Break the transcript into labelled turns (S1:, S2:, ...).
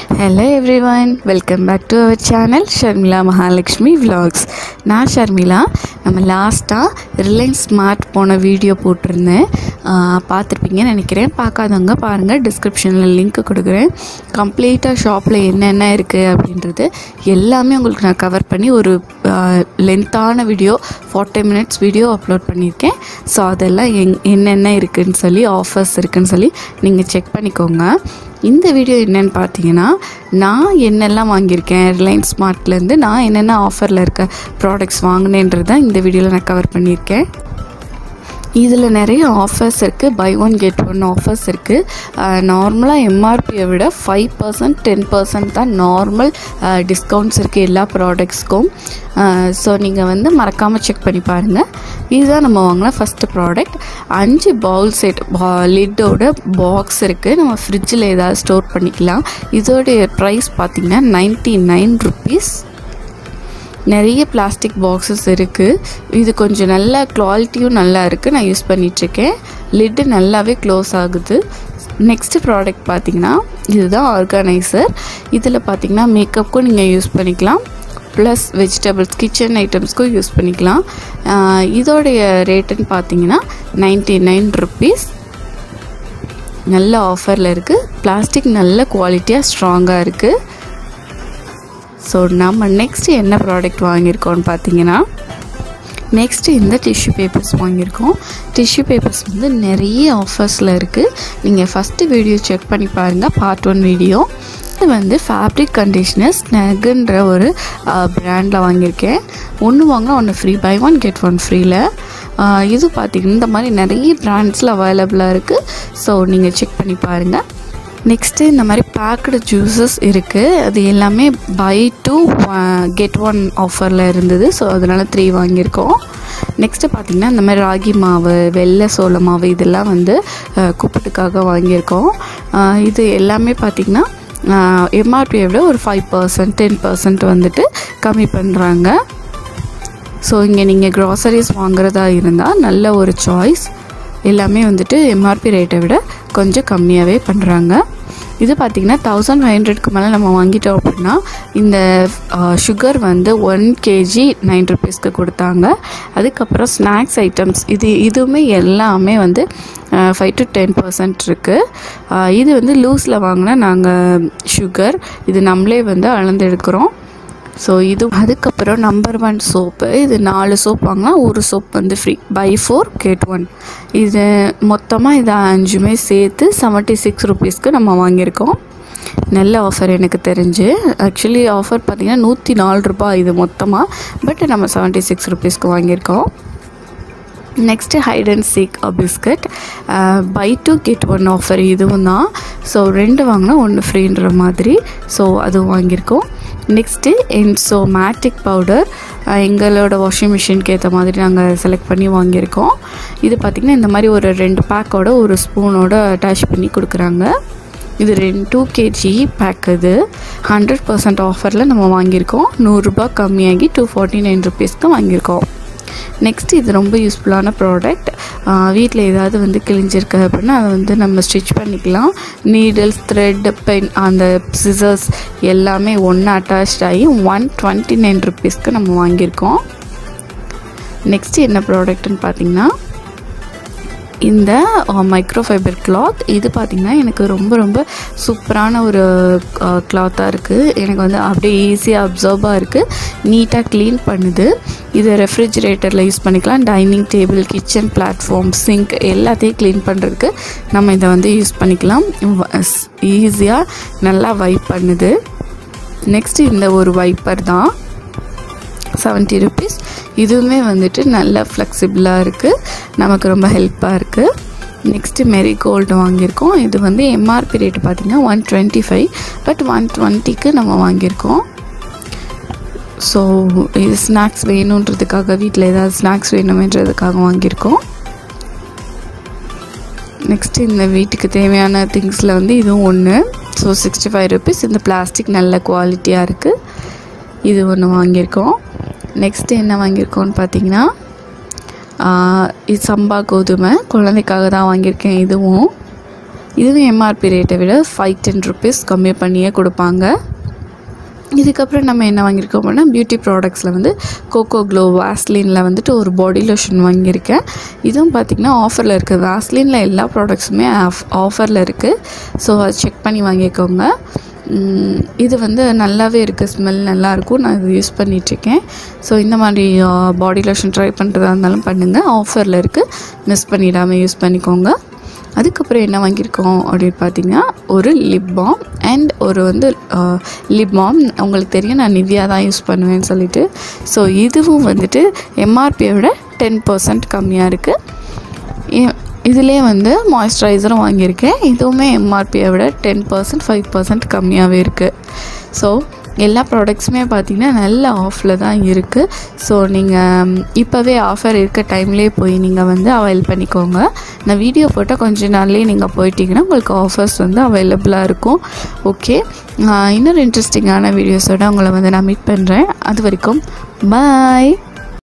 S1: hello everyone welcome back to our channel Sharmila Mahalakshmi vlogs நான் ஷர்மிளா நம்ம லாஸ்ட்டாக ரிலையன்ஸ் ஸ்மார்ட் போன வீடியோ போட்டிருந்தேன் ஆஹ் பார்த்துருப்பீங்கன்னு நினைக்கிறேன் பார்க்காதவங்க பாருங்கள் டிஸ்கிரிப்ஷனில் லிங்க் கொடுக்குறேன் கம்ப்ளீட்டாக ஷாப்பில் என்னென்ன இருக்குது அப்படின்றது எல்லாமே உங்களுக்கு நான் கவர் பண்ணி ஒரு லென்த்தான video forty minutes video upload பண்ணியிருக்கேன் ஸோ அதெல்லாம் எங் என்னென்ன இருக்குதுன்னு சொல்லி ஆஃபர்ஸ் இருக்குதுன்னு சொல்லி நீங்கள் செக் பண்ணிக்கோங்க இந்த வீடியோ என்னன்னு பார்த்தீங்கன்னா நான் என்னெல்லாம் வாங்கியிருக்கேன் ரிலையன்ஸ் ஸ்மார்ட்லேருந்து நான் என்னென்ன ஆஃபரில் இருக்க ப்ராடக்ட்ஸ் வாங்கினேன்றது தான் இந்த வீடியோவில் நான் கவர் பண்ணியிருக்கேன் இதில் நிறைய ஆஃபர்ஸ் இருக்குது buy one get one offers இருக்குது நார்மலாக எம்ஆர்பியை விட ஃபைவ் பர்சன்ட் டென் பர்சன்ட் தான் நார்மல் டிஸ்கவுண்ட்ஸ் இருக்குது எல்லா ப்ராடக்ட்ஸ்க்கும் ஸோ நீங்கள் வந்து மறக்காமல் செக் பண்ணி பாருங்கள் இதுதான் நம்ம வாங்கின ஃபஸ்ட்டு ப்ராடக்ட் அஞ்சு பவுல் செட் லிட்டோட பாக்ஸ் இருக்குது நம்ம ஃப்ரிட்ஜில் ஏதாவது ஸ்டோர் பண்ணிக்கலாம் இதோடைய ப்ரைஸ் பார்த்திங்கன்னா நைன்ட்டி நைன் ருபீஸ் நிறைய பிளாஸ்டிக் பாக்ஸஸ் இருக்குது இது கொஞ்சம் நல்ல குவாலிட்டியும் நல்லா இருக்குது நான் யூஸ் பண்ணிகிட்ருக்கேன் லிட்டு நல்லாவே க்ளோஸ் ஆகுது நெக்ஸ்ட்டு ப்ராடக்ட் பார்த்திங்கன்னா இதுதான் ஆர்கனைசர் இதில் பார்த்திங்கன்னா மேக்கப்புக்கும் நீங்கள் யூஸ் பண்ணிக்கலாம் ப்ளஸ் வெஜிடபிள்ஸ் கிச்சன் ஐட்டம்ஸ்க்கும் யூஸ் பண்ணிக்கலாம் ஆஹ் இதோடைய ரேட்டுன்னு பார்த்தீங்கன்னா நைன்ட்டி நைன் ருப்பீஸ் நல்ல ஆஃபரில் இருக்குது பிளாஸ்டிக் நல்ல குவாலிட்டியாக ஸ்ட்ராங்காக இருக்குது ஸோ நம்ம நெக்ஸ்ட்டு என்ன ப்ராடக்ட் வாங்கியிருக்கோம்னு பார்த்தீங்கன்னா நெக்ஸ்ட்டு இந்த டிஷ்யூ பேப்பர்ஸ் வாங்கியிருக்கோம் டிஷ்யூ பேப்பர்ஸ் வந்து நிறைய ஆஃபர்ஸில் இருக்குது நீங்கள் ஃபஸ்ட்டு வீடியோ செக் பண்ணி பாருங்கள் பார்ட் ஒன் வீடியோ இது வந்து ஃபேப்ரிக் கண்டிஷ்னர் ஸ்னெகுன்ற ஒரு ப்ராண்டில் வாங்கியிருக்கேன் ஒன்று வாங்கினா ஒன்று free buy one get one ஃப்ரீயில் இது பார்த்திங்கன்னா இந்த மாதிரி நிறைய ப்ராண்ட்ஸில் அவைலபிளாக இருக்குது ஸோ நீங்கள் செக் பண்ணி பாருங்கள் நெக்ஸ்ட்டு இந்த மாதிரி பேக்கடு ஜூஸஸ் இருக்குது அது எல்லாமே பை டூ கெட் ஒன் ஆஃபரில் இருந்தது ஸோ அதனால் த்ரீ வாங்கியிருக்கோம் நெக்ஸ்ட்டு பார்த்திங்கன்னா இந்த மாதிரி ராகி மாவு வெள்ளை சோள மாவு இதெல்லாம் வந்து அஹ், குப்பிட்டுக்காக வாங்கியிருக்கோம் அஹ், இது எல்லாமே பார்த்திங்கன்னா எம்ஆர்பியை விட ஒரு ஃபைவ் பர்சன்ட் டென் பர்சன்ட் வந்துட்டு கம்மி பண்ணுறாங்க ஸோ இங்கே நீங்கள் க்ராசரிஸ் வாங்குறதா இருந்தால் நல்ல ஒரு சாய்ஸ் எல்லாமே வந்துட்டு எம்ஆர்பி ரேட்டை விட கொஞ்சம் கம்மியாகவே பண்ணுறாங்க இது பார்த்திங்கன்னா தௌசண்ட் ஃபைவ் ஹண்ட்ரட்க்கு மேலே நம்ம வாங்கிட்டோம் அப்படின்னா இந்த சுகர் வந்து ஒன் கேஜி நைன் ருபீஸ்க்கு கொடுத்தாங்க அதுக்கப்புறம் ஸ்நாக்ஸ் ஐட்டம்ஸ் இது இதுவுமே எல்லாமே வந்து ஃபைவ் டு டென் பர்சன்ட் இருக்குது இது வந்து லூஸில் வாங்கினா நாங்கள் சுகர் இது நம்மளே வந்து அளந்து எடுக்கிறோம் ஸோ இது அதுக்கப்புறம் நம்பர் ஒன் சோப்பு இது நாலு சோப் வாங்கினா ஒரு சோப் வந்து free buy four get one இது மொத்தமாக இது அஞ்சுமே சேர்த்து செவன்ட்டி சிக்ஸ் ருபீஸ்க்கு நம்ம வாங்கியிருக்கோம் நல்ல ஆஃபர் எனக்கு தெரிஞ்சு ஆக்சுவலி ஆஃபர் பார்த்திங்கன்னா நூற்றி நாலு ரூபாய் இது மொத்தமாக பட் நம்ம செவன்ட்டி சிக்ஸ் ருபீஸ்க்கு வாங்கியிருக்கோம் next hide and seek biscuit buy two get one offer இதுவும் தான் ஸோ ரெண்டு வாங்கினா ஒன்று ஃப்ரீன்ற மாதிரி ஸோ அதுவும் வாங்கியிருக்கோம் நெக்ஸ்ட்டு என்சோ மேட்டிக் பவுடர் எங்களோட வாஷிங் மிஷினுக்கு ஏற்ற மாதிரி நாங்கள் செலக்ட் பண்ணி வாங்கியிருக்கோம் இது பார்த்திங்கன்னா இந்த மாதிரி ஒரு ரெண்டு பேக்கோட ஒரு ஸ்பூனோட அட்டாச் பண்ணி கொடுக்குறாங்க இது ரெண்டு டூ கேஜி பேக் இது ஹண்ட்ரட் பர்சன்ட் ஆஃபரில் நம்ம வாங்கியிருக்கோம் நூறுரூபா கம்மியாகி டூ ஃபார்ட்டி நைன் ருபீஸ்க்கு வாங்கியிருக்கோம் நெக்ஸ்ட் இது ரொம்ப யூஸ்ஃபுல்லான ப்ராடக்ட் வீட்டில் ஏதாவது வந்து கிழிஞ்சிருக்கு அப்படின்னா அதை வந்து நம்ம ஸ்டிச் பண்ணிக்கலாம் நீடில்ஸ் த்ரெட் பென் அந்த சிசர்ஸ் எல்லாமே ஒன்று அட்டாச் ஆகி ஒன் டுவெண்ட்டி நைன் ருபீஸ்க்கு நம்ம வாங்கியிருக்கோம் நெக்ஸ்ட் என்ன ப்ராடக்ட்னு பார்த்தீங்கன்னா இந்த மைக்ரோஃபைபர் கிளாத் இது பார்த்திங்கன்னா எனக்கு ரொம்ப ரொம்ப சூப்பரான ஒரு கிளாத்தாக இருக்குது எனக்கு வந்து அப்படியே ஈஸியாக அப்சர்வாக இருக்குது நீட்டாக க்ளீன் பண்ணுது இது ரெஃப்ரிஜிரேட்டரில் யூஸ் பண்ணிக்கலாம் dining table kitchen platform sink எல்லாத்தையும் க்ளீன் பண்ணுறதுக்கு நம்ம இதை வந்து யூஸ் பண்ணிக்கலாம் ஈஸியாக நல்லா வைப் பண்ணுது நெக்ஸ்ட் இந்த ஒரு வைப்பர் தான் செவன்ட்டி ருபீஸ் இதுவுமே வந்துட்டு நல்லா ஃப்ளெக்சிபிளாக இருக்குது நமக்கு ரொம்ப ஹெல்ப்பாக இருக்குது நெக்ஸ்ட்டு மெரி கோல்டு வாங்கியிருக்கோம் இது வந்து எம்ஆர்பி ரேட் பார்த்திங்கன்னா one twenty five but one டுவெண்ட்டிக்கு நம்ம வாங்கியிருக்கோம் ஸோ இது ஸ்நாக்ஸ் வேணுன்றதுக்காக வீட்டில் ஏதாவது ஸ்நாக்ஸ் வேணுமென்றதுக்காக வாங்கியிருக்கோம் நெக்ஸ்ட்டு இந்த வீட்டுக்கு தேவையான திங்ஸில் வந்து இதுவும் ஒன்று ஸோ சிக்ஸ்டி ஃபைவ் ருபீஸ் இந்த பிளாஸ்டிக் நல்ல குவாலிட்டியாக இருக்குது இது ஒன்று வாங்கியிருக்கோம் நெக்ஸ்ட்டு என்ன வாங்கியிருக்கோன்னு பார்த்தீங்கன்னா ஆஹ் இது சம்பா கோதுமை குழந்தைக்காக தான் வாங்கியிருக்கேன் இதுவும் இதுவும் எம்ஆர்பி ரேட்டை விட ஃபைவ் டென் ருபீஸ் கம்மி பண்ணியே கொடுப்பாங்க இதுக்கப்புறம் நம்ம என்ன வாங்கியிருக்கோம் அப்படின்னா பியூட்டி ப்ராடக்ட்ஸில் வந்து கோகோ க்ளோ வாஸ்லினில் வந்துட்டு ஒரு பாடி லோஷன் வாங்கியிருக்கேன் இதுவும் பார்த்திங்கன்னா ஆஃபரில் இருக்குது வாஸ்லினில் எல்லா ப்ராடக்ட்ஸுமே ஆஃப் ஆஃபரில் இருக்குது ஸோ அதை செக் பண்ணி வாங்கிக்கோங்க உம், இது வந்து நல்லாவே இருக்குது ஸ்மெல் நல்லாயிருக்கும் நான் இது யூஸ் பண்ணிகிட்ருக்கேன் ஸோ இந்த மாதிரி பாடி லோஷன் ட்ரை பண்ணுறதா இருந்தாலும் பண்ணுங்கள் ஆஃபரில் இருக்குது மிஸ் பண்ணிடாமல் யூஸ் பண்ணிக்கோங்க அதுக்கப்புறம் என்ன வாங்கியிருக்கோம் அப்படின்னு பார்த்தீங்கன்னா ஒரு லிப் பாம் அண்ட் ஒரு வந்து லிப் பாம் உங்களுக்கு தெரியும் நான் நிவ்யா தான் யூஸ் பண்ணுவேன்னு சொல்லிட்டு ஸோ இதுவும் வந்துட்டு எம்ஆர்பியை விட டென் பர்சன்ட் கம்மியாக இருக்குது இதிலே வந்து மாய்ஸ்சரைசரும் வாங்கியிருக்கேன் இதுவுமே எம்ஆர்பியை விட டென் பர்சன்ட் ஃபைவ் பர்சன்ட் கம்மியாகவே இருக்குது ஸோ எல்லா ப்ராடக்ட்ஸுமே பார்த்திங்கன்னா நல்ல ஆஃபில் தான் இருக்குது ஸோ நீங்கள் இப்போவே ஆஃபர் இருக்க டைம்லேயே போய் நீங்கள் வந்து அவைல் பண்ணிக்கோங்க நான் வீடியோ போட்டால் கொஞ்ச நாள்லேயே நீங்கள் போயிட்டீங்கன்னா உங்களுக்கு ஆஃபர்ஸ் வந்து அவைலபிளாக இருக்கும் ஓகே இன்னொரு இன்ட்ரெஸ்டிங்கான வீடியோஸோட உங்களை வந்து நான் மீட் பண்ணுறேன் அது வரைக்கும் பாய்